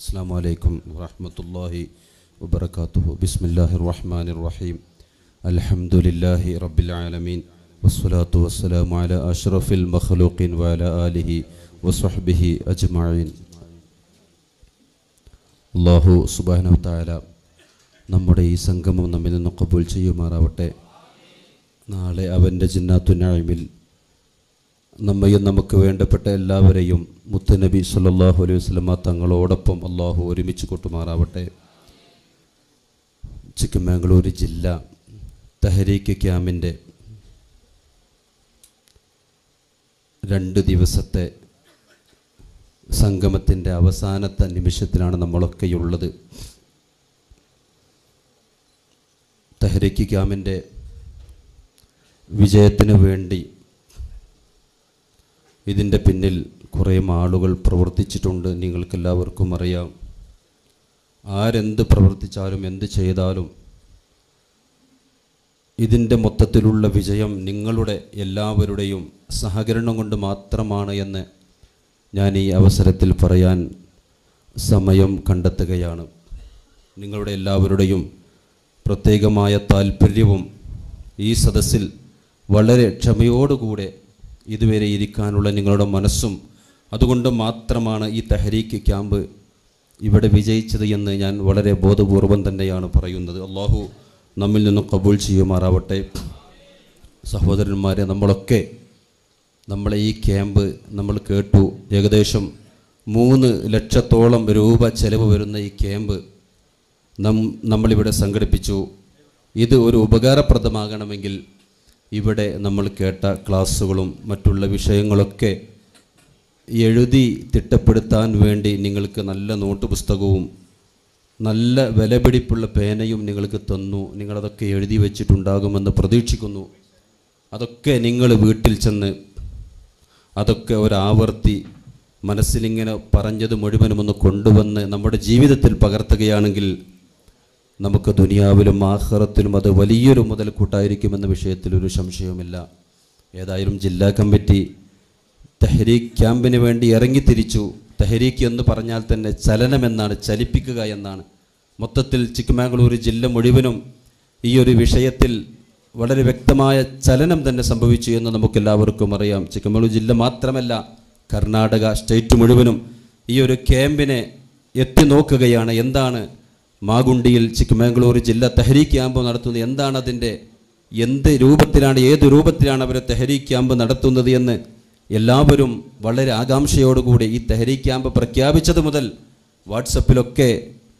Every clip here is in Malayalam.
السلام عليكم ورحمة الله وبركاته بسم الله الرحمن الرحيم الحمد لله رب العالمين والصلاة والسلام على أشرف المخلوقين وعلى آله وصحبه أجمعين അള്ളാഹു സുബാന താല നമ്മുടെ ഈ സംഗമം നമ്മിൽ നിന്ന് കബൂൽ ചെയ്യുമാറാവട്ടെ നാളെ അവൻ്റെ ജിന്നാത്തുനായ്മിൽ നമ്മയും നമുക്ക് വേണ്ടപ്പെട്ട എല്ലാവരെയും മുത്തുനബി സല്ലല്ലാഹു അലൈഹി വസല്ലമ തങ്ങളോടൊപ്പം അള്ളാഹു ഒരുമിച്ച് കൊട്ടുമാറാവട്ടെ ചിക്കമംഗളൂർ ജില്ല തഹരീക്ക് ക്യാമ്പിൻ്റെ രണ്ട് ദിവസത്തെ സംഗമത്തിൻ്റെ അവസാനത്തെ നിമിഷത്തിലാണ് നമ്മളൊക്കെയുള്ളത് തഹരീക്ക് ക്യാമ്പിൻ്റെ വിജയത്തിന് വേണ്ടി ഇതിൻ്റെ പിന്നിൽ കുറേ ആളുകൾ പ്രവർത്തിച്ചിട്ടുണ്ട് നിങ്ങൾക്കെല്ലാവർക്കും അറിയാം ആരെന്ത് പ്രവർത്തിച്ചാലും എന്ത് ചെയ്താലും ഇതിൻ്റെ മൊത്തത്തിലുള്ള വിജയം നിങ്ങളുടെ എല്ലാവരുടെയും സഹകരണം കൊണ്ട് മാത്രമാണ് എന്ന് ഞാൻ ഈ അവസരത്തിൽ പറയാൻ സമയം കണ്ടെത്തുകയാണ് നിങ്ങളുടെ എല്ലാവരുടെയും പ്രത്യേകമായ താല്പര്യവും ഈ സദസ്സിൽ വളരെ ക്ഷമയോടുകൂടെ ഇതുവരെ ഇരിക്കാനുള്ള നിങ്ങളുടെ മനസ്സും അതുകൊണ്ട് മാത്രമാണ് ഈ തെഹരീക്ക് ക്യാമ്പ് ഇവിടെ വിജയിച്ചത് എന്ന് ഞാൻ വളരെ ബോധപൂർവം തന്നെയാണ് പറയുന്നത് അള്ളാഹു നമ്മിൽ നിന്നും കബൂൾ ചെയ്യുമാറാവട്ടെ സഹോദരന്മാരെ നമ്മളൊക്കെ നമ്മളെ ഈ ക്യാമ്പ് നമ്മൾ കേട്ടു ഏകദേശം മൂന്ന് ലക്ഷത്തോളം രൂപ ചെലവ് വരുന്ന ഈ ക്യാമ്പ് നം നമ്മളിവിടെ സംഘടിപ്പിച്ചു ഇത് ഒരു ഉപകാരപ്രദമാകണമെങ്കിൽ ഇവിടെ നമ്മൾ കേട്ട ക്ലാസ്സുകളും മറ്റുള്ള വിഷയങ്ങളൊക്കെ എഴുതി തിട്ടപ്പെടുത്താൻ വേണ്ടി നിങ്ങൾക്ക് നല്ല നോട്ട് പുസ്തകവും നല്ല വിലപിടിപ്പുള്ള പേനയും നിങ്ങൾക്ക് തന്നു നിങ്ങളതൊക്കെ എഴുതി വെച്ചിട്ടുണ്ടാകുമെന്ന് പ്രതീക്ഷിക്കുന്നു അതൊക്കെ നിങ്ങൾ വീട്ടിൽ ചെന്ന് അതൊക്കെ ഒരാവർത്തി മനസ്സിലിങ്ങനെ പറഞ്ഞത് മുഴുവനും ഒന്ന് കൊണ്ടുവന്ന് നമ്മുടെ ജീവിതത്തിൽ പകർത്തുകയാണെങ്കിൽ നമുക്ക് ദുനിയാവിലും ആഹ്റത്തിലും അത് വലിയൊരു മുതൽക്കൂട്ടായിരിക്കുമെന്ന വിഷയത്തിൽ ഒരു സംശയവുമില്ല ഏതായാലും ജില്ലാ കമ്മിറ്റി തെഹരീക്ക് ക്യാമ്പിന് വേണ്ടി ഇറങ്ങിത്തിരിച്ചു തെഹരീക്ക് എന്ന് പറഞ്ഞാൽ തന്നെ ചലനമെന്നാണ് ചലിപ്പിക്കുക എന്നാണ് മൊത്തത്തിൽ ചിക്കമാംഗ്ലൂർ ജില്ല മുഴുവനും ഈ ഒരു വിഷയത്തിൽ വളരെ വ്യക്തമായ ചലനം തന്നെ സംഭവിച്ചു എന്ന് നമുക്കെല്ലാവർക്കും അറിയാം ചിക്കമംഗളൂർ ജില്ല മാത്രമല്ല കർണാടക സ്റ്റേറ്റ് മുഴുവനും ഈ ഒരു ക്യാമ്പിനെ എത്തി നോക്കുകയാണ് എന്താണ് മാഗുണ്ടിയിൽ ചിക്കമംഗളൂർ ജില്ല തെഹരീ ക്യാമ്പ് നടത്തുന്നത് എന്താണ് അതിൻ്റെ എന്ത് രൂപത്തിലാണ് ഏത് രൂപത്തിലാണ് അവർ തെഹരീ ക്യാമ്പ് നടത്തുന്നത് എന്ന് എല്ലാവരും വളരെ ആകാംക്ഷയോടുകൂടി ഈ തെഹരീ ക്യാമ്പ് പ്രഖ്യാപിച്ചത് മുതൽ വാട്സപ്പിലൊക്കെ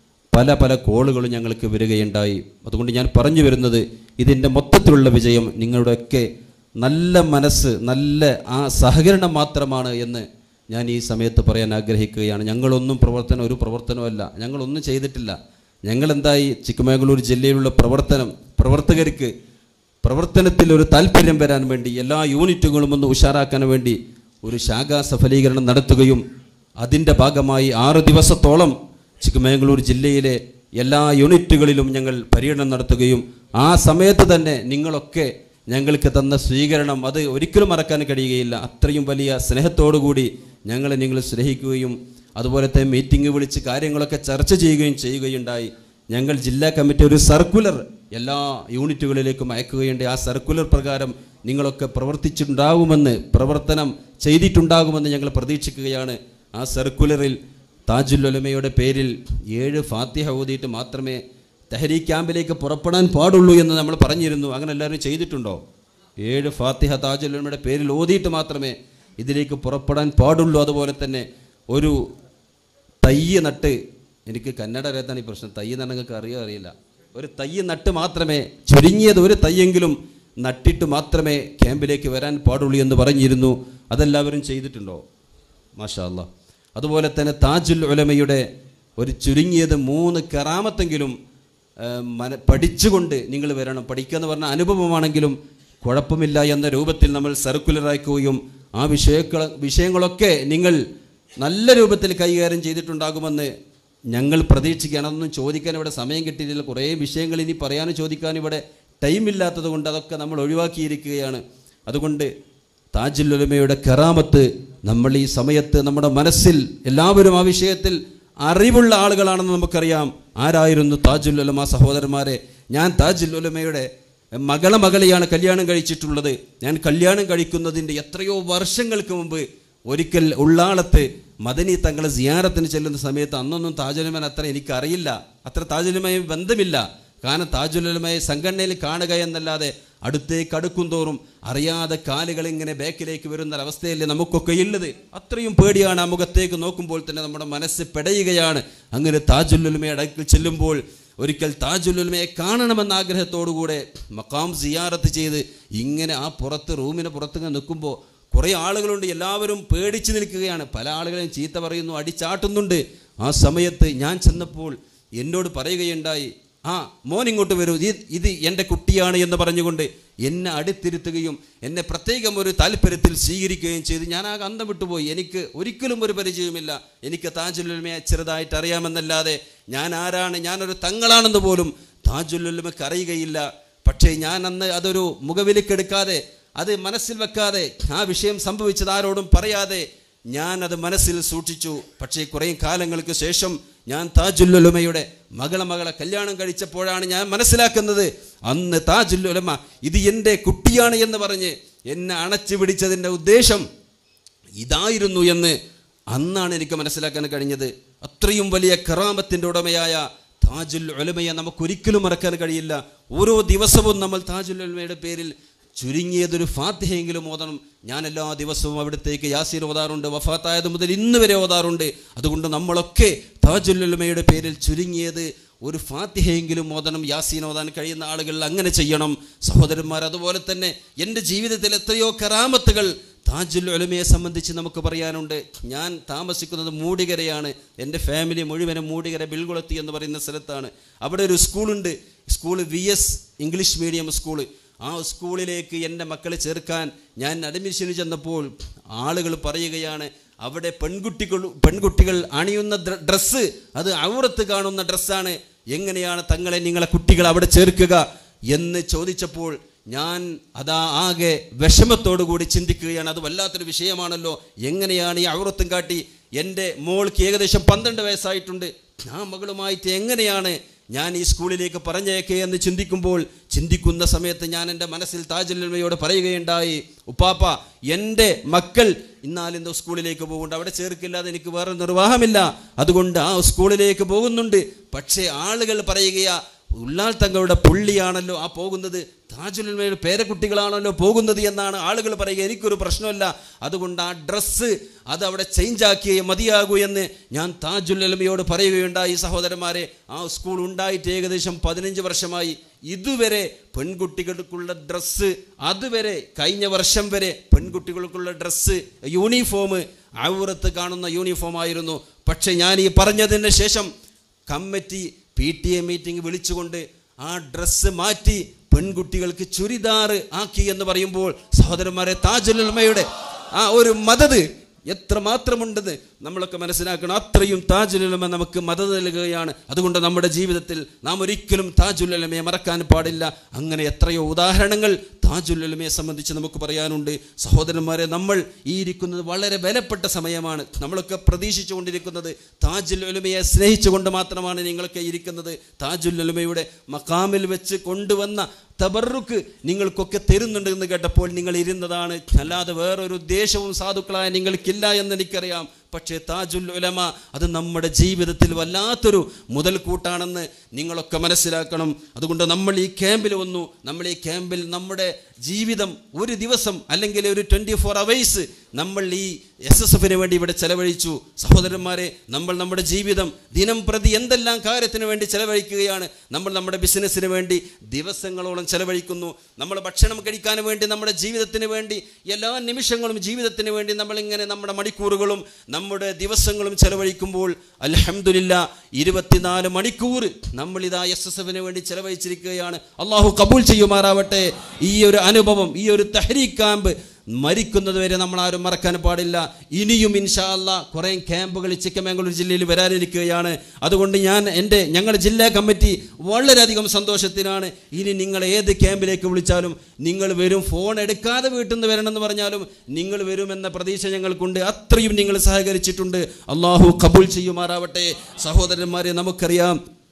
പല പല കോളുകളും ഞങ്ങൾക്ക് വരികയുണ്ടായി അതുകൊണ്ട് ഞാൻ പറഞ്ഞു വരുന്നത് ഇതിൻ്റെ മൊത്തത്തിലുള്ള വിജയം നിങ്ങളുടെയൊക്കെ നല്ല മനസ്സ് നല്ല ആ സഹകരണം മാത്രമാണ് എന്ന് ഞാൻ ഈ സമയത്ത് പറയാൻ ആഗ്രഹിക്കുകയാണ് ഞങ്ങളൊന്നും പ്രവർത്തനം ഒരു പ്രവർത്തനമല്ല ഞങ്ങളൊന്നും ചെയ്തിട്ടില്ല ഞങ്ങളെന്തായി ചിക്കമംഗളൂർ ജില്ലയിലുള്ള പ്രവർത്തനം പ്രവർത്തകർക്ക് പ്രവർത്തനത്തിൽ ഒരു താല്പര്യം വരാൻ വേണ്ടി എല്ലാ യൂണിറ്റുകളും ഒന്ന് ഉഷാറാക്കാൻ വേണ്ടി ഒരു ശാഖാ സഫലീകരണം നടത്തുകയും അതിൻ്റെ ഭാഗമായി ആറ് ദിവസത്തോളം ചിക്കമംഗളൂർ ജില്ലയിലെ എല്ലാ യൂണിറ്റുകളിലും ഞങ്ങൾ പര്യടനം നടത്തുകയും ആ സമയത്ത് തന്നെ നിങ്ങളൊക്കെ ഞങ്ങൾക്ക് തന്ന സ്വീകരണം അത് ഒരിക്കലും മറക്കാൻ കഴിയുകയില്ല അത്രയും വലിയ സ്നേഹത്തോടുകൂടി ഞങ്ങളെ നിങ്ങൾ സ്നേഹിക്കുകയും അതുപോലത്തെ മീറ്റിംഗ് വിളിച്ച് കാര്യങ്ങളൊക്കെ ചർച്ച ചെയ്യുകയും ചെയ്യുകയുണ്ടായി ഞങ്ങൾ ജില്ലാ കമ്മിറ്റി ഒരു സർക്കുലർ എല്ലാ യൂണിറ്റുകളിലേക്കും അയക്കുകയുണ്ടായി ആ സർക്കുലർ പ്രകാരം നിങ്ങളൊക്കെ പ്രവർത്തിച്ചിട്ടുണ്ടാകുമെന്ന് പ്രവർത്തനം ചെയ്തിട്ടുണ്ടാകുമെന്ന് ഞങ്ങൾ പ്രതീക്ഷിക്കുകയാണ് ആ സർക്കുലറിൽ താജുൽ ഉലമയുടെ പേരിൽ ഏഴ് ഫാത്തിഹ ഓതിയിട്ട് മാത്രമേ തെഹരീ ക്യാമ്പിലേക്ക് പുറപ്പെടാൻ പാടുള്ളൂ എന്ന് നമ്മൾ പറഞ്ഞിരുന്നു അങ്ങനെ എല്ലാവരും ചെയ്തിട്ടുണ്ടോ ഏഴ് ഫാത്തിഹ താജുൽ ഉലമയുടെ പേരിൽ ഓതിയിട്ട് മാത്രമേ ഇതിലേക്ക് പുറപ്പെടാൻ പാടുള്ളൂ അതുപോലെ തന്നെ ഒരു തയ്യ് നട്ട് എനിക്ക് കന്നഡ അറിയാത്താണ് ഈ പ്രശ്നം തയ്യ് എന്ന് നിങ്ങൾക്ക് അറിയോ അറിയില്ല ഒരു തയ്യ് നട്ട് മാത്രമേ ചുരുങ്ങിയത് ഒരു തയ്യെങ്കിലും നട്ടിട്ട് മാത്രമേ ക്യാമ്പിലേക്ക് വരാൻ പാടുള്ളൂ എന്ന് പറഞ്ഞിരുന്നു അതെല്ലാവരും ചെയ്തിട്ടുണ്ടോ മാഷാ അല്ലാ അതുപോലെ തന്നെ താജുൽ ഉലമയുടെ ഒരു ചുരുങ്ങിയത് മൂന്ന് കറാമത്തെങ്കിലും ഏഹ്, മന പഠിച്ചുകൊണ്ട് നിങ്ങൾ വരണം പഠിക്കുക എന്ന് പറഞ്ഞ അനുഭവമാണെങ്കിലും കുഴപ്പമില്ല എന്ന രൂപത്തിൽ നമ്മൾ സർക്കുലർ അയക്കുകയും ആ വിഷയക്ക വിഷയങ്ങളൊക്കെ നിങ്ങൾ നല്ല രൂപത്തിൽ കൈകാര്യം ചെയ്തിട്ടുണ്ടാകുമെന്ന് ഞങ്ങൾ പ്രതീക്ഷിക്കുകയാണ് അതൊന്നും ചോദിക്കാൻ ഇവിടെ സമയം കിട്ടിയില്ല കുറേ വിഷയങ്ങൾ ഇനി പറയാനും ചോദിക്കാനും ഇവിടെ ടൈം ഇല്ലാത്തത് കൊണ്ട് അതൊക്കെ നമ്മൾ ഒഴിവാക്കിയിരിക്കുകയാണ് അതുകൊണ്ട് താജുൽ ഉലമയുടെ കറാമത്ത് നമ്മൾ ഈ സമയത്ത് നമ്മുടെ മനസ്സിൽ എല്ലാവരും ആ വിഷയത്തിൽ അറിവുള്ള ആളുകളാണെന്ന് നമുക്കറിയാം ആരായിരുന്നു താജുൽ ഉലമ സഹോദരന്മാരെ ഞാൻ താജുൽ ഉലമയുടെ മകളെ മകളെയാണ് കല്യാണം കഴിച്ചിട്ടുള്ളത് ഞാൻ കല്യാണം കഴിക്കുന്നതിൻ്റെ എത്രയോ വർഷങ്ങൾക്ക് മുമ്പ് ഒരിക്കൽ ഉള്ളാളത്ത് മദനി തങ്ങളെ സിയാറത്തിന് ചെല്ലുന്ന സമയത്ത് അന്നൊന്നും താജുലമൻ അത്ര എനിക്കറിയില്ല അത്ര താജുലമയും ബന്ധമില്ല കാരണം താജുലമയെ സംഘടനയിൽ കാണുക എന്നല്ലാതെ അടുത്തേക്ക് അടുക്കും തോറും അറിയാതെ കാലുകൾ ഇങ്ങനെ ബാക്കിലേക്ക് വരുന്ന ഒരവസ്ഥയല്ലേ നമുക്കൊക്കെ ഉള്ളത് അത്രയും പേടിയാണ് ആ മുഖത്തേക്ക് നോക്കുമ്പോൾ തന്നെ നമ്മുടെ മനസ്സ് പെടയുകയാണ് അങ്ങനെ താജുല്ലുലമയുടെ അടുക്കൽ ചെല്ലുമ്പോൾ ഒരിക്കൽ താജുല്ലുലമയെ കാണണമെന്ന ആഗ്രഹത്തോടുകൂടെ മക്കാം സിയാറത്ത് ചെയ്ത് ഇങ്ങനെ ആ പുറത്ത് റൂമിന് പുറത്ത് ഇങ്ങനെ നിൽക്കുമ്പോൾ കുറേ ആളുകളുണ്ട് എല്ലാവരും പേടിച്ച് നിൽക്കുകയാണ് പല ആളുകളെയും ചീത്ത പറയുന്നു അടിച്ചാട്ടുന്നുണ്ട് ആ സമയത്ത് ഞാൻ ചെന്നപ്പോൾ എന്നോട് പറയുകയുണ്ടായി ആ മോൻ ഇങ്ങോട്ട് വരൂ ഇത് ഇത് എൻ്റെ കുട്ടിയാണ് എന്ന് പറഞ്ഞുകൊണ്ട് എന്നെ അടുത്തിരുത്തുകയും എന്നെ പ്രത്യേകം ഒരു താല്പര്യത്തിൽ സ്വീകരിക്കുകയും ചെയ്ത് ഞാൻ ആ അന്തം വിട്ടുപോയി എനിക്ക് ഒരിക്കലും ഒരു പരിചയമില്ല എനിക്ക് താജുലുൽമയെ ചെറുതായിട്ട് അറിയാമെന്നല്ലാതെ ഞാൻ ആരാണ് ഞാനൊരു തങ്ങളാണെന്ന് പോലും താജുലുൽമയ്ക്ക് അറിയുകയില്ല പക്ഷേ ഞാൻ അന്ന് അതൊരു മുഖവിലേക്കെടുക്കാതെ അത് മനസ്സിൽ വെക്കാതെ ആ വിഷയം സംഭവിച്ചത് ആരോടും പറയാതെ ഞാൻ അത് മനസ്സിൽ സൂക്ഷിച്ചു പക്ഷേ കുറേ കാലങ്ങൾക്ക് ശേഷം ഞാൻ താജുല്ലുലമയുടെ മകളെ മകളെ കല്യാണം കഴിച്ചപ്പോഴാണ് ഞാൻ മനസ്സിലാക്കുന്നത് അന്ന് താജുല്ലുലമ ഇത് എൻ്റെ കുട്ടിയാണ് എന്ന് പറഞ്ഞ് എന്നെ അണച്ചു പിടിച്ചതിൻ്റെ ഉദ്ദേശം ഇതായിരുന്നു എന്ന് അന്നാണ് എനിക്ക് മനസ്സിലാക്കാൻ കഴിഞ്ഞത് അത്രയും വലിയ കറാമത്തിൻ്റെ ഉടമയായ താജുൽ ഉലമയെ നമുക്കൊരിക്കലും മറക്കാൻ കഴിയില്ല ഓരോ ദിവസവും നമ്മൾ താജുൽ ഉലമയുടെ പേരിൽ ചുരുങ്ങിയതൊരു ഫാത്തിഹയെങ്കിലും ഓതണം ഞാൻ എല്ലാ ദിവസവും അവിടത്തേക്ക് യാസീർ ഓതാറുണ്ട് വഫാത്തായത് മുതൽ ഇന്ന് വരെ ഓതാറുണ്ട് അതുകൊണ്ട് നമ്മളൊക്കെ താജുൽ ഉലമയുടെ പേരിൽ ചുരുങ്ങിയത് ഒരു ഫാത്തിഹയെങ്കിലും ഓതണം യാസീൻ ഓതാൻ കഴിയുന്ന ആളുകൾ അങ്ങനെ ചെയ്യണം സഹോദരന്മാർ അതുപോലെ തന്നെ എൻ്റെ ജീവിതത്തിൽ എത്രയോ കറാമത്തുകൾ താജുൽ ഉലമയെ സംബന്ധിച്ച് നമുക്ക് പറയാനുണ്ട് ഞാൻ താമസിക്കുന്നത് മൂടികരയാണ് എൻ്റെ ഫാമിലി മുഴുവനും മൂടികര ബിൽകുളത്തി എന്ന് പറയുന്ന സ്ഥലത്താണ് അവിടെ ഒരു സ്കൂളുണ്ട് school V S English medium school ആ സ്കൂളിലേക്ക് എൻ്റെ മക്കളെ ചേർക്കാൻ ഞാൻ അഡ്മിഷന് ചെന്നപ്പോൾ ആളുകൾ പറയുകയാണ് അവിടെ പെൺകുട്ടികൾ പെൺകുട്ടികൾ അണിയുന്ന ഡ്ര- ഡ്രസ്സ് അത് ഔറത്ത് കാണുന്ന ഡ്രസ്സാണ് എങ്ങനെയാണ് തങ്ങളെ നിങ്ങളെ കുട്ടികൾ അവിടെ ചേർക്കുക എന്ന് ചോദിച്ചപ്പോൾ ഞാൻ അതാ ആകെ വിഷമത്തോടു കൂടി ചിന്തിക്കുകയാണ് അത് വല്ലാത്തൊരു വിഷയമാണല്ലോ എങ്ങനെയാണ് ഈ ഔറത്തും കാട്ടി എൻ്റെ മോൾക്ക് ഏകദേശം പന്ത്രണ്ട് വയസ്സായിട്ടുണ്ട് ആ മകളുമായിട്ട് എങ്ങനെയാണ് ഞാൻ ഈ സ്കൂളിലേക്ക് പറഞ്ഞേക്കേ എന്ന് ചിന്തിക്കുമ്പോൾ ചിന്തിക്കുന്ന സമയത്ത് ഞാൻ എൻ്റെ മനസ്സിൽ താജുല്ലമയോട് പറയുകയുണ്ടായി ഉപ്പാപ്പ എൻ്റെ മക്കൾ ഇന്നാലിന്ന് സ്കൂളിലേക്ക് പോകുന്നുണ്ട് അവിടെ ചേർക്കില്ലാതെ എനിക്ക് വേറെ നിർവാഹമില്ല അതുകൊണ്ട് ആ സ്കൂളിലേക്ക് പോകുന്നുണ്ട് പക്ഷേ ആളുകൾ പറയുകയാ ഉള്ളാൾ തങ്ങളുടെ പുള്ളിയാണല്ലോ ആ പോകുന്നത് താജുലുൽമയുടെ പേരക്കുട്ടികളാണല്ലോ പോകുന്നത് എന്നാണ് ആളുകൾ പറയുക എനിക്കൊരു പ്രശ്നമില്ല അതുകൊണ്ട് ആ ഡ്രസ്സ് അത് അവിടെ ചേഞ്ച് ആക്കിയേ മതിയാകൂ എന്ന് ഞാൻ താജുല്ലമയോട് പറയുകയുണ്ടായി സഹോദരന്മാരെ ആ സ്കൂൾ ഉണ്ടായിട്ട് ഏകദേശം പതിനഞ്ച് വർഷമായി ഇതുവരെ പെൺകുട്ടികൾക്കുള്ള ഡ്രസ്സ് അതുവരെ കഴിഞ്ഞ വർഷം വരെ പെൺകുട്ടികൾക്കുള്ള ഡ്രസ്സ് യൂണിഫോം ഔറത്ത് കാണുന്ന യൂണിഫോം ആയിരുന്നു പക്ഷെ ഞാൻ ഈ പറഞ്ഞതിന് ശേഷം committee P T A meeting വിളിച്ചുകൊണ്ട് ആ ഡ്രസ്സ് മാറ്റി പെൺകുട്ടികൾക്ക് ചുരിദാർ ആക്കി എന്ന് പറയുമ്പോൾ സഹോദരന്മാരെ താജുലുൽമയുടെ ആ ഒരു മദത് എത്ര മാത്രമുണ്ടെന്ന് നമ്മളൊക്കെ മനസ്സിലാക്കണം അത്രയും താജുലുലമ നമുക്ക് മദത് നൽകുകയാണ് അതുകൊണ്ട് നമ്മുടെ ജീവിതത്തിൽ നാം ഒരിക്കലും താജുലുലമയെ മറക്കാൻ പാടില്ല അങ്ങനെ എത്രയോ ഉദാഹരണങ്ങൾ താജുലുലമയെ സംബന്ധിച്ച് നമുക്ക് പറയാനുണ്ട് സഹോദരന്മാരെ നമ്മൾ ഈ ഇരിക്കുന്നത് വളരെ വിലപ്പെട്ട സമയമാണ് നമ്മളൊക്കെ പ്രതീക്ഷിച്ചുകൊണ്ടിരിക്കുന്നത് താജുൽ ഉലമയെ സ്നേഹിച്ചുകൊണ്ട് മാത്രമാണ് നിങ്ങളൊക്കെ ഇരിക്കുന്നത് താജുൽ ഉലമയുടെ മക്കാമിൽ വെച്ച് കൊണ്ടുവന്ന തബറുക്ക് നിങ്ങൾക്കൊക്കെ തരുന്നുണ്ട് എന്ന് കേട്ടപ്പോൾ നിങ്ങൾ ഇരുന്നതാണ് അല്ലാതെ വേറൊരു ഉദ്ദേശവും സാധുക്കളായ നിങ്ങൾക്കില്ല എന്ന് എനിക്കറിയാം പക്ഷേ താജുൽ ഉലമ അത് നമ്മുടെ ജീവിതത്തിൽ വല്ലാത്തൊരു മുതൽക്കൂട്ടാണെന്ന് നിങ്ങളൊക്കെ മനസ്സിലാക്കണം അതുകൊണ്ട് നമ്മൾ ഈ ക്യാമ്പിൽ വന്നു നമ്മൾ ഈ ക്യാമ്പിൽ നമ്മുടെ ജീവിതം ഒരു ദിവസം അല്ലെങ്കിൽ ഒരു ട്വൻറ്റി ഫോർ അവേഴ്സ് നമ്മൾ ഈ എസ് എസ് എഫിന് വേണ്ടി ഇവിടെ ചെലവഴിച്ചു സഹോദരന്മാരെ നമ്മൾ നമ്മുടെ ജീവിതം ദിനം പ്രതി എന്തെല്ലാം കാര്യത്തിന് വേണ്ടി ചെലവഴിക്കുകയാണ് നമ്മൾ നമ്മുടെ ബിസിനസ്സിന് വേണ്ടി ദിവസങ്ങളോളം ചെലവഴിക്കുന്നു നമ്മൾ ഭക്ഷണം കഴിക്കാൻ വേണ്ടി നമ്മുടെ ജീവിതത്തിന് വേണ്ടി എല്ലാ നിമിഷങ്ങളും ജീവിതത്തിന് വേണ്ടി നമ്മളിങ്ങനെ നമ്മുടെ മണിക്കൂറുകളും നമ്മുടെ ദിവസങ്ങളും ചെലവഴിക്കുമ്പോൾ അലഹമില്ല ഇരുപത്തിനാല് മണിക്കൂർ നമ്മൾ ഇതാ എസ് എസ് എഫിന് വേണ്ടി ചെലവഴിച്ചിരിക്കുകയാണ് അള്ളാഹു കബൂൽ ചെയ്യുമാറാവട്ടെ ഈ ഒരു അനുഭവം ഈ ഒരു തഹരീ ക്യാമ്പ് മരിക്കുന്നത് വരെ നമ്മൾ ആരും മറക്കാൻ പാടില്ല ഇനിയും ഇൻഷാ അല്ല കുറേ ക്യാമ്പുകൾ ചിക്കമംഗളൂർ ജില്ലയിൽ വരാനിരിക്കുകയാണ് അതുകൊണ്ട് ഞാൻ എൻ്റെ ഞങ്ങളുടെ ജില്ലാ കമ്മിറ്റി വളരെയധികം സന്തോഷത്തിലാണ് ഇനി നിങ്ങൾ ഏത് ക്യാമ്പിലേക്ക് വിളിച്ചാലും നിങ്ങൾ വരും ഫോൺ എടുക്കാതെ വീട്ടിൽ നിന്ന് വരണമെന്ന് പറഞ്ഞാലും നിങ്ങൾ വരുമെന്ന പ്രതീക്ഷ ഞങ്ങൾക്കുണ്ട് അത്രയും നിങ്ങൾ സഹകരിച്ചിട്ടുണ്ട് അള്ളാഹു കബൂൽ ചെയ്യുമാറാവട്ടെ സഹോദരന്മാരെ നമുക്കറിയാം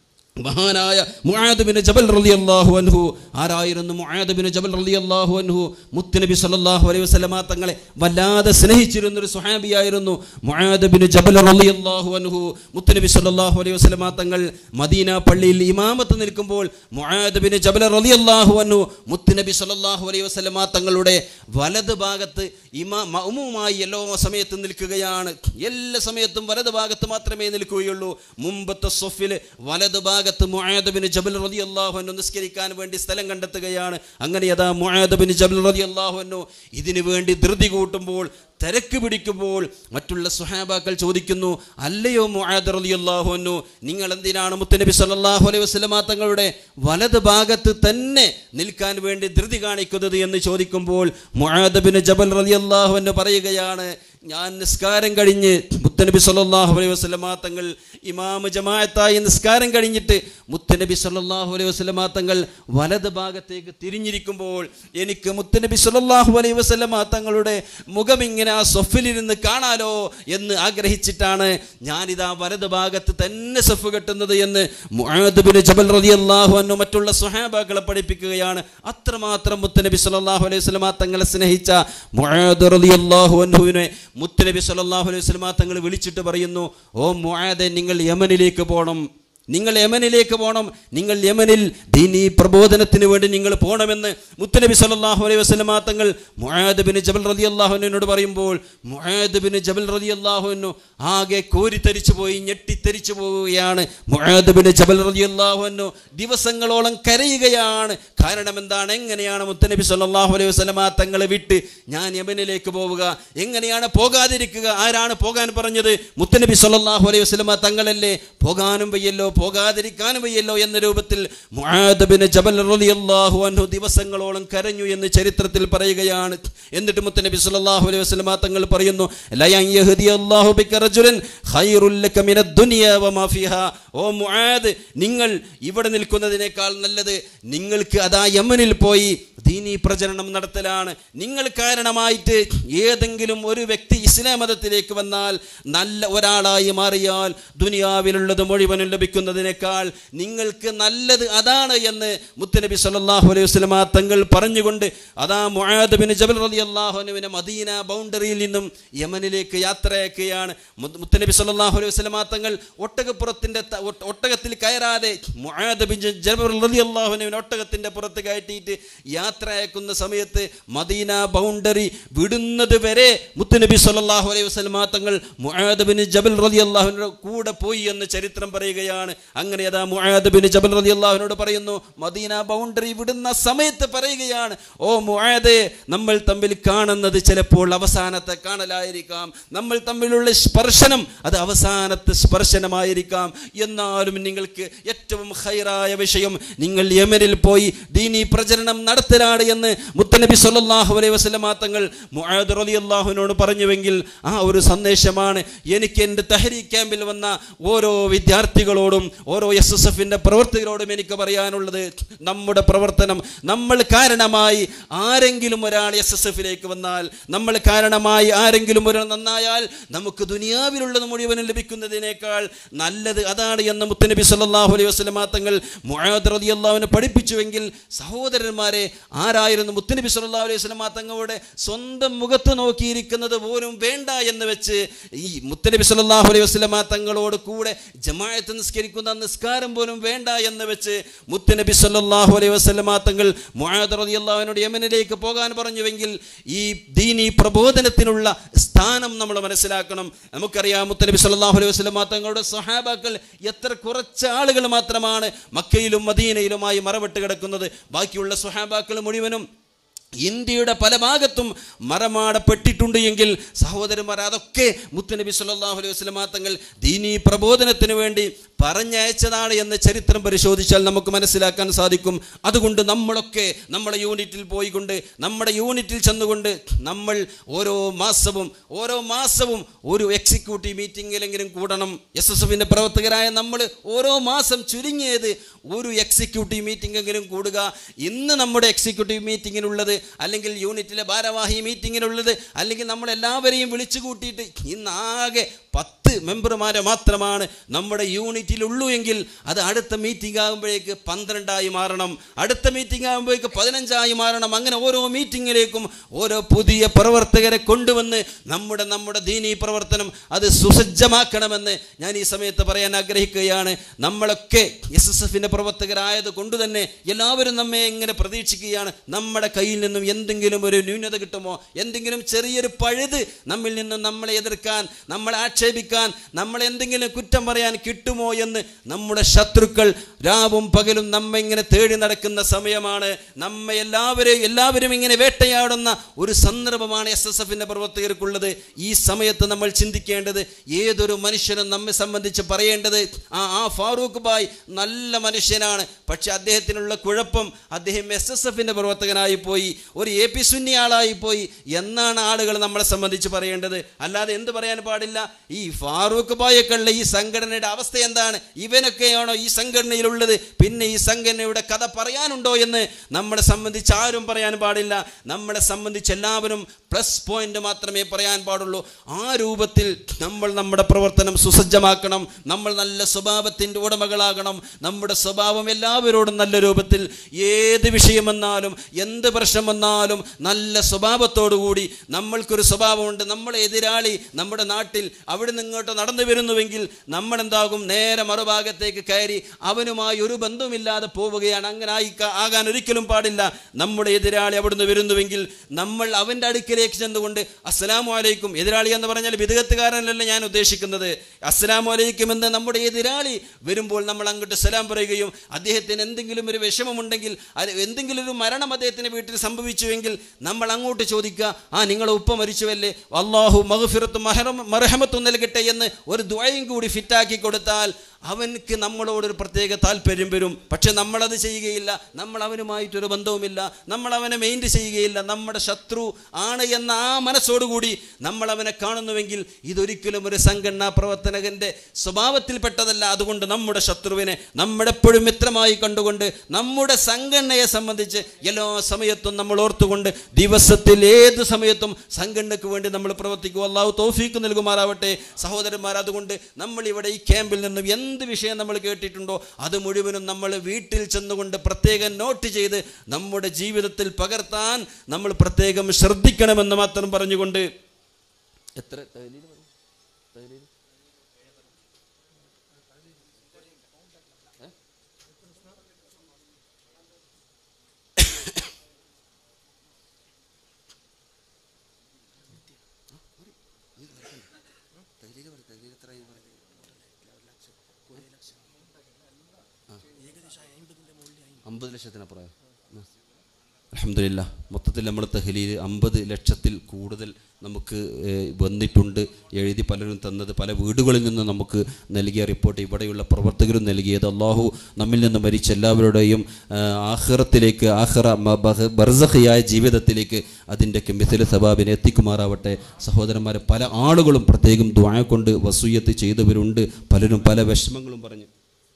മഹാനായ മുആദ് ബിൻ ജബൽ റളിയല്ലാഹു അൻഹു ആരായിരുന്നു മുആദ് ബിൻ ജബൽ റളിയല്ലാഹു അൻഹു മുത്തുനബി സല്ലല്ലാഹു അലൈഹി വസല്ലമ തങ്ങളെ വല്ലാതെ സ്നേഹിച്ചിരുന്ന ഒരു സ്വഹാബിയായിരുന്നു മുആദ് ബിൻ ജബൽ റളിയല്ലാഹു അൻഹു മുത്തുനബി സല്ലല്ലാഹു അലൈഹി വസല്ലമ തങ്ങൾ മദീന പള്ളിയിൽ ഇമാമത്ത് നിൽക്കുമ്പോൾ മുആദ് ബിൻ ജബൽ റളിയല്ലാഹു അൻഹു മുത്തുനബി സല്ലല്ലാഹു അലൈഹി വസല്ലമ തങ്ങളുടെ വലത് ഭാഗത്ത് ഇമാ മഅ്മൂമായി എല്ലാ സമയത്തും നിൽക്കുകയാണ് എല്ലാ സമയത്തും വലത് ഭാഗത്ത് മാത്രമേ നിൽക്കുകയുള്ളൂ മുമ്പത്തെ സൊഫിൽ വലത് ഭാഗത്ത് മുആദ് ബിൻ ജബൽ റളിയല്ലാഹു അൻഹു നിസ്കരിക്കാൻ വേണ്ടി സ്ഥലം കണ്ടെത്തുകയാണ് അങ്ങനെ അതാ മുആദ് ബിൻ ജബൽ റളിയല്ലാഹു അൻഹു ഇതിനു വേണ്ടി ധൃതി കൂട്ടുമ്പോൾ തിരക്ക് പിടിക്കുമ്പോൾ മറ്റുള്ള സുഹാബാക്കൾ ചോദിക്കുന്നു അല്ലയോ മുആദ് റളിയല്ലാഹു അൻഹു നിങ്ങൾ എന്തിനാണ് മുത്തനബി സല്ലല്ലാഹു അലൈഹി വസല്ലമ തങ്ങളുടെ വലത് ഭാഗത്ത് തന്നെ നിൽക്കാൻ വേണ്ടി ധൃതി കാണിക്കുന്നത് എന്ന് ചോദിക്കുമ്പോൾ മുആദ് ബിൻ ജബൽ റളിയല്ലാഹു അൻഹു പറയുകയാണ് ഞാൻ നിസ്കാരം കഴിഞ്ഞ് മുത്തനബി സല്ലല്ലാഹു അലൈഹി വസല്ലമ തങ്ങൾ ഇമാമ ജമാഅത്തായി നിസ്കാരം കഴിഞ്ഞിട്ട് മുത്തനബി സല്ലല്ലാഹു അലൈഹി വസല്ലമ തങ്ങൾ വലത് ഭാഗത്തേക്ക് തിരിഞ്ഞിരിക്കുമ്പോൾ എനിക്ക് മുത്തനബി സല്ലല്ലാഹു അലൈഹി വസല്ലമ തങ്ങളുടെ മുഖം ഇങ്ങനെ ആ സൊഫിലിരുന്ന് കാണാലോ എന്ന് ആഗ്രഹിച്ചിട്ടാണ് ഞാനിതാ വലത് ഭാഗത്ത് തന്നെ സഫ് കെട്ടുന്നത് എന്ന് മുആദ് ബിൻ ജബൽ റളിയല്ലാഹു അൻഹു മറ്റുള്ള സ്വഹാബാക്കളെ പഠിപ്പിക്കുകയാണ് അത്രമാത്രം മുത്തനബി സല്ലല്ലാഹു അലൈഹി വസല്ലമ തങ്ങളെ സ്നേഹിച്ച മുആദ് റളിയല്ലാഹു അൻഹുവിനെ മുത്തനബി സല്ലല്ലാഹു അലൈഹി വസല്ലമ തങ്ങൾ വിളിച്ചിട്ട് പറയുന്നു ഓ മുആദെ നിങ്ങൾ യമനിലേക്ക് പോകണം നിങ്ങൾ യമനിലേക്ക് പോകണം നിങ്ങൾ യമനിൽ ദീനീ പ്രബോധനത്തിന് വേണ്ടി നിങ്ങൾ പോകണമെന്ന് മുത്തനബി സല്ലല്ലാഹു അലൈഹി വസല്ലമ തങ്ങൾ മുആദ് ബിൻ ജബൽ റളിയല്ലാഹുവിനോട് പറയുമ്പോൾ മുആദ് ബിൻ ജബൽ റളിയല്ലാഹുവിനു ആകെ കോരിത്തരിച്ചു പോയി ഞെട്ടിത്തരിച്ചു പോവുകയാണ് മുആദ് ബിൻ ജബൽ റളിയല്ലാഹുവിനു ദിവസങ്ങളോളം കരയുകയാണ് കാരണം എന്താണ് എങ്ങനെയാണ് മുത്തനബി സല്ലല്ലാഹു അലൈഹി വസല്ലമ തങ്ങളെ വിട്ട് ഞാൻ യമനിലേക്ക് പോവുക എങ്ങനെയാണ് പോകാതിരിക്കുക ആരാണ് പോകാൻ പറഞ്ഞത് മുത്തനബി സല്ലല്ലാഹു അലൈഹി വസല്ലമ തങ്ങളല്ലേ പോകാനും വയ്യല്ലോ പോകാതിരിക്കാനും വയ്യല്ലോ എന്ന രൂപത്തിൽ മുആദ് ബിൻ ജബൽ റളിയല്ലാഹു അൻഹു ദിവസങ്ങളോളം കരഞ്ഞു എന്ന് ചരിത്രത്തിൽ പറയുകയാണ് എന്നിട്ട് മുത്തനബി സല്ലല്ലാഹു അലൈഹി വസല്ലമ തങ്ങൾ പറയുന്നു ലയൻ യഹ്ദിയല്ലാഹു ബിക റജുലൻ ഖൈറുൽ ലക മിനദ് ദുനിയ വമാ ഫിഹാ ഓ മുആദ് നിങ്ങൾ ഇവിടെ നിൽക്കുന്നതിനേക്കാൾ നല്ലത് നിങ്ങൾക്ക് അതാ യമനിൽ പോയി ദീനി പ്രചരണം നടത്തലാണ് നിങ്ങൾ കാരണമായിട്ട് ഏതെങ്കിലും ഒരു വ്യക്തി ഇസ്ലാം മതത്തിലേക്ക് വന്നാൽ നല്ല ഒരാളായി മാറിയാൽ ദുനിയാവിലുള്ളത് മുഴുവനും ലഭിക്കുന്നതിനേക്കാൾ നിങ്ങൾക്ക് നല്ലത് അതാണ് എന്ന് മുത്തനബി സല്ലല്ലാഹു അലൈഹി വസല്ലമ തങ്ങൾ പറഞ്ഞുകൊണ്ട് അതാ മുആദ് ബിൻ ജബൽ റളിയല്ലാഹു അൻഹുവിനെ മദീന ബൗണ്ടറിയിൽ നിന്നും യമനിലേക്ക് യാത്രയാക്കുകയാണ് മുത്ത് മുത്തനബി സല്ലല്ലാഹു അലൈഹി വസല്ലമ തങ്ങൾ ഒട്ടകപ്പുറത്തിന്റെ ത- ഒട്ട- ഒട്ടകത്തിൽ കയറാതെ മുആദ് ബിൻ ജബൽ റളിയല്ലാഹു അൻഹുവിനെ ഒട്ടകത്തിന്റെ പുറത്ത് കയറ്റിയിട്ട് യാത്ര അയക്കുന്ന സമയത്ത് മദീന ബൗണ്ടറി വിടുന്നത് വരെ മുത്തുനബി സല്ലല്ലാഹു അലൈഹി വസല്ലമ തങ്ങൾ മുആദ് ബിൻ ജബൽ റളിയല്ലാഹുവിന്റെ കൂടെ പോയി എന്ന് ചരിത്രം പറയുകയാണ് അങ്ങനെ അതാ മുആദ് ബിൻ ജബൽ റളിയല്ലാഹുവിനോട് പറയുന്നു മദീന ബൗണ്ടറി വിടുന്ന സമയത്ത് പറയുകയാണ് ഓ മുആദേ നമ്മൾ തമ്മിൽ കാണുന്നത് ചിലപ്പോൾ അവസാനത്തെ കാണലായിരിക്കാം നമ്മൾ തമ്മിലുള്ള സ്പർശനം അത് അവസാനത്തെ സ്പർശനമായിരിക്കാം എന്നാലും നിങ്ങൾക്ക് ഏറ്റവും ഹൈറായ വിഷയം നിങ്ങൾ യമനിൽ പോയി ദീനി പ്രചരണം നടത്തലാണ് എന്ന് മുത്തനബി സല്ലല്ലാഹു അലൈഹി വസല്ലമ തങ്ങൾ മുആദ് റളിയല്ലാഹുവിനോട് പറഞ്ഞുവെങ്കിൽ ആ ഒരു സന്ദേശമാണ് എനിക്ക് എൻ്റെ തഹരീ ക്യാമ്പിൽ വന്ന ഓരോ വിദ്യാർത്ഥികളോടും ഓരോ എസ് എസ് എഫിൻ്റെ പ്രവർത്തകരോടും എനിക്ക് പറയാനുള്ളത് നമ്മുടെ പ്രവർത്തനം നമ്മൾ കാരണമായി ആരെങ്കിലും ഒരാൾ എസ് എസ് എഫിലേക്ക് വന്നാൽ നമ്മൾ കാരണമായി ആരെങ്കിലും ഒരാൾ നന്നായാൽ നമുക്ക് ദുനിയാവിലുള്ളത് മുഴുവനും ലഭിക്കുന്നതിനേക്കാൾ നല്ലത് അതാണ് എന്ന് മുത്തനബി സല്ലല്ലാഹു അലൈഹി വസല്ലമ തങ്ങൾ മുആദ് റളിയല്ലാഹുവിനെ പഠിപ്പിച്ചുവെങ്കിൽ സഹോദരന്മാരെ ആരായിരുന്നു മുത്തനബി സല്ലല്ലാഹു അലൈഹി വസല്ലമ തങ്ങളുടെ സ്വന്തം മുഖത്ത് നോക്കിയിരിക്കുന്നത് പോലും വേണ്ട എന്ന് വെച്ച് ഈ മുത്തനബി സല്ലല്ലാഹു അലൈഹി വസല്ലമ തങ്ങളോട് കൂടെ ജമാഅത്ത് നിസ്കരിക്കുന്ന നിസ്കാരം പോലും വേണ്ട എന്ന് വെച്ച് മുത്തനബി സല്ലല്ലാഹു അലൈഹി വസല്ലമ തങ്ങൾ മുആദ് റളിയല്ലാഹുവിനോട് യമനിലേക്ക് പോകാൻ പറഞ്ഞുവെങ്കിൽ ഈ ദീനി പ്രബോധനത്തിനുള്ള സ്ഥാനം നമ്മൾ മനസ്സിലാക്കണം നമുക്കറിയാം മുത്തനബി സല്ലല്ലാഹു അലൈഹി വസല്ലമ തങ്ങളുടെ സ്വഹാബാക്കൾ എത്ര കുറച്ച് ആളുകൾ മാത്രമാണ് മക്കയിലും മദീനയിലുമായി മറവിട്ട് കിടക്കുന്നത് ബാക്കിയുള്ള സ്വഹാബാക്കൾ മുഴുവനും ഇന്ത്യയുടെ പല ഭാഗത്തും മറമാടപ്പെട്ടിട്ടുണ്ട് എങ്കിൽ സഹോദരന്മാർ അതൊക്കെ മുത്തനബി സല്ലല്ലാഹു അലൈഹി വസല്ലമ തങ്ങൾ ദീനീ പ്രബോധനത്തിന് വേണ്ടി പറഞ്ഞയച്ചതാണ് എന്ന് ചരിത്രം പരിശോധിച്ചാൽ നമുക്ക് മനസ്സിലാക്കാൻ സാധിക്കും അതുകൊണ്ട് നമ്മളൊക്കെ നമ്മുടെ യൂണിറ്റിൽ പോയിക്കൊണ്ട് നമ്മുടെ യൂണിറ്റിൽ ചെന്നുകൊണ്ട് നമ്മൾ ഓരോ മാസവും ഓരോ മാസവും ഒരു എക്സിക്യൂട്ടീവ് മീറ്റിങ്ങിലെങ്കിലും കൂടണം എസ് എസ് എഫിൻ്റെ പ്രവർത്തകരായ നമ്മൾ ഓരോ മാസം ചുരുങ്ങിയത് ഒരു എക്സിക്യൂട്ടീവ് മീറ്റിംഗെങ്കിലും കൂടുക ഇന്ന് നമ്മുടെ എക്സിക്യൂട്ടീവ് മീറ്റിങ്ങിനുള്ളത് അല്ലെങ്കിൽ യൂണിറ്റിലെ ഭാരവാഹി മീറ്റിങ്ങിനുള്ളത് അല്ലെങ്കിൽ നമ്മളെല്ലാവരെയും വിളിച്ചു കൂട്ടിയിട്ട് ഇന്നാകെ പത്ത് മെമ്പർമാരെ മാത്രമാണ് നമ്മുടെ യൂണിറ്റിലുള്ളൂ എങ്കിൽ അത് അടുത്ത മീറ്റിംഗ് ആകുമ്പോഴേക്ക് പന്ത്രണ്ടായി മാറണം അടുത്ത മീറ്റിംഗ് ആകുമ്പോഴേക്ക് പതിനഞ്ചായി മാറണം അങ്ങനെ ഓരോ മീറ്റിങ്ങിലേക്കും ഓരോ പുതിയ പ്രവർത്തകരെ കൊണ്ടുവന്ന് നമ്മുടെ നമ്മുടെ ദീനീ പ്രവർത്തനം അത് സുസജ്ജമാക്കണമെന്ന് ഞാൻ ഈ സമയത്ത് പറയാൻ ആഗ്രഹിക്കുകയാണ് നമ്മളൊക്കെ എസ് എസ് എഫിൻ്റെ പ്രവർത്തകരായത് കൊണ്ട് തന്നെ എല്ലാവരും നമ്മെ ഇങ്ങനെ പ്രതീക്ഷിക്കുകയാണ് നമ്മുടെ കയ്യിൽ നിന്നും എന്തെങ്കിലും ഒരു ന്യൂനത കിട്ടുമോ എന്തെങ്കിലും ചെറിയൊരു പഴുത് നമ്മിൽ നിന്നും നമ്മളെ എതിർക്കാൻ നമ്മളെ ആക്ഷേപിക്കാൻ നമ്മൾ എന്തെങ്കിലും കുറ്റം പറയാൻ കിട്ടുമോ എന്ന് നമ്മുടെ ശത്രുക്കൾ രാവും പകലും നമ്മെ ഇങ്ങനെ തേടി നടക്കുന്ന സമയമാണ് നമ്മെ എല്ലാവരെയും എല്ലാവരും ഇങ്ങനെ വേട്ടയാടുന്ന ഒരു സന്ദർഭമാണ് എസ് എസ് എഫിൻ്റെ പ്രവർത്തകർക്കുള്ളത് ഈ സമയത്ത് നമ്മൾ ചിന്തിക്കേണ്ടത് ഏതൊരു മനുഷ്യനും നമ്മെ സംബന്ധിച്ച് പറയേണ്ടത് ആ ആ ഫാറൂഖ് ബായ് നല്ല മനുഷ്യനാണ് പക്ഷെ അദ്ദേഹത്തിനുള്ള കുഴപ്പം അദ്ദേഹം എസ് എസ് എഫിൻ്റെ പ്രവർത്തകനായി പോയി ഒരു എ പി സുന്നി ആളായി പോയി എന്നാണ് ആളുകൾ നമ്മളെ സംബന്ധിച്ച് പറയേണ്ടത് അല്ലാതെ എന്ത് പറയാൻ പാടില്ല ഈ ഫാറൂഖ് ബായൊക്കെയുള്ള ഈ സംഘടനയുടെ അവസ്ഥ എന്താണ് ഇവനൊക്കെയാണോ ഈ സംഘടനയിലുള്ളത് പിന്നെ ഈ സംഘടനയുടെ കഥ പറയാനുണ്ടോ എന്ന് നമ്മളെ സംബന്ധിച്ച് ആരും പറയാൻ പാടില്ല നമ്മളെ സംബന്ധിച്ച് എല്ലാവരും പ്ലസ് പോയിന്റ് മാത്രമേ പറയാൻ പാടുള്ളൂ ആ രൂപത്തിൽ നമ്മൾ നമ്മുടെ പ്രവർത്തനം സുസജ്ജമാക്കണം നമ്മൾ നല്ല സ്വഭാവത്തിൻ്റെ ഉടമകളാകണം നമ്മുടെ സ്വഭാവം എല്ലാവരോടും നല്ല രൂപത്തിൽ ഏത് വിഷയം വന്നാലും എന്ത് പ്രശ്നം വന്നാലും നല്ല സ്വഭാവത്തോടു കൂടി നമ്മൾക്കൊരു സ്വഭാവമുണ്ട് നമ്മളെ എതിരാളി നമ്മുടെ നാട്ടിൽ അവിടെ നിന്ന് ഇങ്ങോട്ട് നടന്നു വരുന്നുവെങ്കിൽ നമ്മൾ എന്താകും നേരെ മറുഭാഗത്തേക്ക് കയറി അവനുമായി ഒരു ബന്ധവുമില്ലാതെ പോവുകയാണ് അങ്ങനെ ആയി ആകാൻ ഒരിക്കലും പാടില്ല നമ്മുടെ എതിരാളി അവിടുന്ന് വരുന്നുവെങ്കിൽ നമ്മൾ അവൻ്റെ അടുക്കിലേക്ക് ചെന്നുകൊണ്ട് അസ്സലാമു അലൈക്കും എതിരാളി എന്ന് പറഞ്ഞാൽ വിദഗത്തുകാരനല്ല ഞാൻ ഉദ്ദേശിക്കുന്നത് അസ്സലാമു അലൈക്കും എന്ന് നമ്മുടെ എതിരാളി വരുമ്പോൾ നമ്മൾ അങ്ങോട്ട് സലാം പറയുകയും അദ്ദേഹത്തിന് എന്തെങ്കിലും ഒരു വിഷമമുണ്ടെങ്കിൽ അത് എന്തെങ്കിലും ഒരു മരണം അദ്ദേഹത്തിന് വീട്ടിൽ സംഭവിച്ചുവെങ്കിൽ നമ്മൾ അങ്ങോട്ട് ചോദിക്കുക ആ നിങ്ങളെ ഉപ്പ മരിച്ചുവല്ലേ അള്ളാഹു മഹഫിറത്തും മഹറം മർഹമത്തും നൽകട്ടെ എന്ന് ഒരു ദ്വയം കൂടി ഫിറ്റാക്കി കൊടുത്താൽ അവൻക്ക് നമ്മളോടൊരു പ്രത്യേക താല്പര്യം വരും പക്ഷെ നമ്മളത് ചെയ്യുകയില്ല നമ്മൾ അവനുമായിട്ടൊരു ബന്ധവുമില്ല നമ്മൾ അവനെ മെയിൻറ്റ് ചെയ്യുകയില്ല നമ്മുടെ ശത്രു ആണ് എന്ന ആ മനസ്സോടുകൂടി നമ്മൾ അവനെ കാണുന്നുവെങ്കിൽ ഇതൊരിക്കലും ഒരു സംഘടനാ പ്രവർത്തകൻ്റെ സ്വഭാവത്തിൽപ്പെട്ടതല്ല അതുകൊണ്ട് നമ്മുടെ ശത്രുവിനെ നമ്മളെപ്പോഴും മിത്രമായി കണ്ടുകൊണ്ട് നമ്മുടെ സംഘടനയെ സംബന്ധിച്ച് എല്ലാ സമയത്തും നമ്മൾ ഓർത്തുകൊണ്ട് ദിവസത്തിൽ ഏത് സമയത്തും സംഘടനയ്ക്ക് വേണ്ടി നമ്മൾ പ്രവർത്തിക്കുക അള്ളാഹു തോഫീക്ക് നൽകുമാറാവട്ടെ സഹോദരന്മാർ അതുകൊണ്ട് നമ്മൾ ഇവിടെ ഈ ക്യാമ്പിൽ നിന്നും എന്ത് വിഷയം നമ്മൾ കേട്ടിട്ടുണ്ടോ അത് മുഴുവനും നമ്മൾ വീട്ടിൽ ചെന്നുകൊണ്ട് പ്രത്യേകം നോട്ട് ചെയ്ത് നമ്മുടെ ജീവിതത്തിൽ പകർത്താൻ നമ്മൾ പ്രത്യേകം ശ്രദ്ധിക്കണമെന്ന് മാത്രം പറഞ്ഞുകൊണ്ട് എത്ര തഹ്ലീൽ പറയും? തഹ്ലീൽ? ഏ? തഹ്ലീൽ പറയും, തഹ്ലീൽ എത്രയായി പറയും? അമ്പത് ലക്ഷത്തിനപ്പുറം അലഹമില്ല മൊത്തത്തിൽ നമ്മൾ തഹലീൽ അമ്പത് ലക്ഷത്തിൽ കൂടുതൽ നമുക്ക് ഏഹ്, വന്നിട്ടുണ്ട് എഴുതി പലരും തന്നത് പല വീടുകളിൽ നിന്ന് നമുക്ക് നൽകിയ റിപ്പോർട്ട് ഇവിടെയുള്ള പ്രവർത്തകരും നൽകിയത് അള്ളാഹു നമ്മിൽ നിന്ന് മരിച്ച എല്ലാവരുടെയും ആഹ്, ആഖിറത്തിലേക്ക് ആഖിറ മ- ബഹ- ബർസഖിയായ ജീവിതത്തിലേക്ക് അതിൻ്റെയൊക്കെ മിഥില സബാബിനെ എത്തിക്കുമാറാവട്ടെ സഹോദരന്മാരെ പല ആളുകളും പ്രത്യേകം ദ്വായ കൊണ്ട് വസൂയത്ത് ചെയ്തവരുണ്ട് പലരും പല വിഷമങ്ങളും പറഞ്ഞു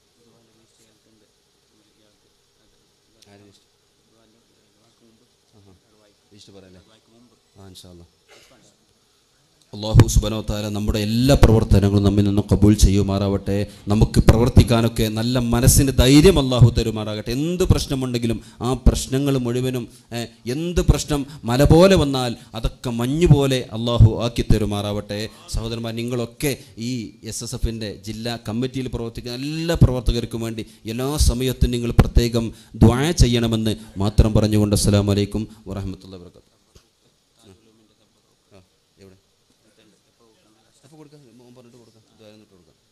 ഈസ്റ്റ് പറയല്ലേ ആ ഇൻഷാല്ലാ അള്ളാഹു സുബനോ താല നമ്മുടെ എല്ലാ പ്രവർത്തനങ്ങളും നമ്മിൽ നിന്നും കബൂൽ ചെയ്യുമാറാവട്ടെ നമുക്ക് പ്രവർത്തിക്കാനൊക്കെ നല്ല മനസ്സിന് ധൈര്യം അള്ളാഹു തരുമാറാകട്ടെ എന്ത് പ്രശ്നമുണ്ടെങ്കിലും ആ പ്രശ്നങ്ങൾ മുഴുവനും ഏ, എന്ത് പ്രശ്നം മല പോലെ വന്നാൽ അതൊക്കെ മഞ്ഞ് പോലെ അള്ളാഹു ആക്കി തരുമാറാവട്ടെ സഹോദരന്മാർ നിങ്ങളൊക്കെ ഈ എസ് എസ് എഫിൻ്റെ ജില്ലാ കമ്മിറ്റിയിൽ പ്രവർത്തിക്കുന്ന എല്ലാ പ്രവർത്തകർക്കും വേണ്ടി എല്ലാ സമയത്തും നിങ്ങൾ പ്രത്യേകം ദ്വായ ചെയ്യണമെന്ന് മാത്രം പറഞ്ഞുകൊണ്ട് അസ്സലാമു അലൈക്കും വറഹമത്തുള്ള വർക്കാത്തു ആ എവിടെ അപ്പോൾ കൊടുക്കാം മോൻ പറഞ്ഞിട്ട് കൊടുക്കാം ദ്വാരം ഇട്ട് കൊടുക്കാം